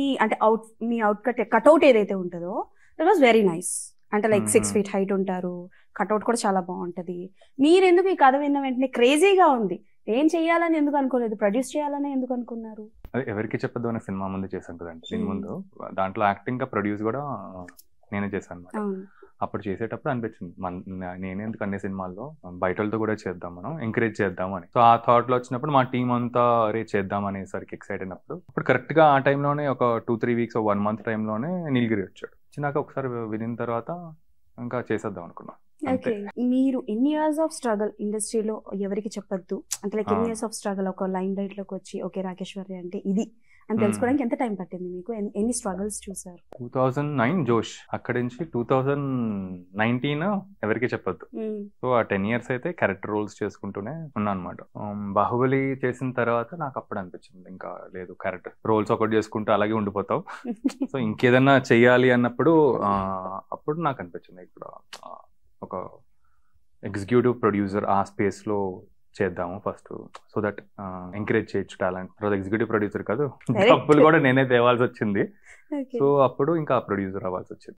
మీ అంటే అవుట్ మీ out cut cutout ఏదైతే ఉంటుందో దట్ వాస్ వెరీ నైస్ అంటే like six Mhm. Feet height ఉంటారు కట్అవుట్ కూడా చాలా బాగుంటది మీరు ఎందుకు ఈ కథ విన్న వెంటనే క్రేజీగా ఉంది ఏం చేయాలని ఎందుకు అనుకోలేదు ప్రొడ్యూస్ చేయాలని ఎందుకు అనుకున్నారు అదే ఎవరికి చెప్పొద్దు అనే సినిమా ముందు చేశాను కదండి దీని Hmm. ముందు దాంట్లో యాక్టింగ్ గా ప్రొడ్యూస్ కూడా నేనే చేశాను అనమాట అవును అప్పుడు చేసేటప్పుడు అనిపించింది మన నేనే ఎందుకు అన్ని సినిమాల్లో బయట వాళ్ళతో కూడా చేద్దాం మనం ఎంకరేజ్ చేద్దాం అని సో ఆ థాట్ లో వచ్చినప్పుడు మా టీం అంతా రే చేద్దాం అనేసరికి ఎక్సైట్ అయినప్పుడు అప్పుడు కరెక్ట్ గా ఆ టైంలోనే ఒక two three weeks one month టైంలోనే నీలగిరి వచ్చాడు వచ్చినాక ఒకసారి వినిన తర్వాత ఇంకా చేసేద్దాం అనుకున్నాం అంతే ఓకే మీరు ఎన్ని ఇయర్స్ ఆఫ్ స్ట్రగల్ ఇండస్ట్రీలో ఎవరికి చెప్పొద్దు అంటే లైక్ ఎన్ని ఆ. ఇయర్స్ ఆఫ్ స్ట్రగల్ ఒక లైన్ లైట్ లోకి వచ్చి ఓకే రాకేశ్వరి అంటే ఇది అని Hmm. తెలుసుకోవడానికి ఎంత టైం పట్టింది మీకు ఎన్- ఎన్ని స్ట్రగల్స్ చూసారు టూ థౌజండ్ నైన్ జోష్ అక్కడి నుంచి టూ థౌజండ్ నైన్టీన్ ఎవరికి చెప్పొద్దు సో ఆ టెన్ ఇయర్స్ అయితే క్యారెక్టర్ రోల్స్ చేసుకుంటూనే ఉన్నా అనమాట బాహుబలి చేసిన తర్వాత నాకు అప్పుడు అనిపించింది ఇంకా లేదు క్యారెక్టర్ రోల్స్ ఒకటి చేసుకుంటూ అలాగే ఉండిపోతావు సో ఇంకేదన్నా చెయ్యాలి అన్నప్పుడు ఆ, అప్పుడు నాకు అనిపించింది ఇక్కడ ఆ, ఒక ఎగ్జిక్యూటివ్ ప్రొడ్యూసర్ ఆ స్పేస్ లో చేద్దాము ఫస్ట్ సో దట్ ఎంకరేజ్ చేయొచ్చు టాలెంట్ తర్వాత ఎగ్జిక్యూటివ్ ప్రొడ్యూసర్ కాదు Correct. డబ్బులు కూడా నేనే తేవాల్సి వచ్చింది ఓకే సో అప్పుడు ఇంకా ప్రొడ్యూసర్ అవ్వాల్సి వచ్చింది